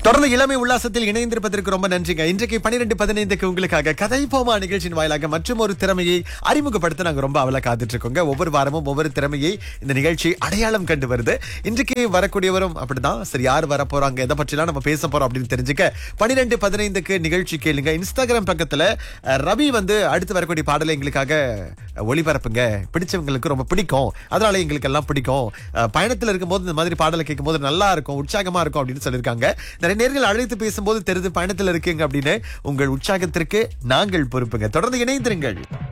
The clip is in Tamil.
தொடர்ந்து இளமை உல்லாசத்தில் இணைந்திருப்பதற்கு ரொம்ப நன்றிங்க இன்றைக்கு பனிரெண்டு பதினைந்துக்கு உங்களுக்காக கதை போமா நிகழ்ச்சியின் வாயிலாக மற்றும் ஒரு திறமையை அறிமுகப்படுத்த நாங்க ரொம்ப அவல காத்துட்டு இருக்கோங்க ஒவ்வொரு வாரமும் ஒவ்வொரு திறமையை இந்த நிகழ்ச்சி அடையாளம் கண்டு வருது இன்றைக்கு வரக்கூடியவரும் அப்படிதான் சரி யார் வர போறாங்க எதை பற்றிலாம் நம்ம பேச போறோம் அப்படின்னு தெரிஞ்சுக்க பனிரெண்டு பதினைந்துக்கு நிகழ்ச்சி கேளுங்க இன்ஸ்டாகிராம் பக்கத்துல அஹ், ரவி வந்து அடுத்து வரக்கூடிய பாடலை எங்களுக்காக அஹ், ஒளிபரப்புங்க பிடிச்சவங்களுக்கு ரொம்ப பிடிக்கும் அதனால எங்களுக்கு எல்லாம் பிடிக்கும் அஹ், பயணத்துல இருக்கும்போது இந்த மாதிரி பாடலை கேட்கும்போது நல்லா இருக்கும் உற்சாகமா இருக்கும் அப்படின்னு சொல்லியிருக்காங்க நிறைய நேர்கள் அழைத்து பேசும்போது தெரிந்து பயணத்துல இருக்கீங்க அப்படின்னு உங்கள் உற்சாகத்திற்கு நாங்கள் பொறுப்புங்க தொடர்ந்து இணைந்திருங்கள்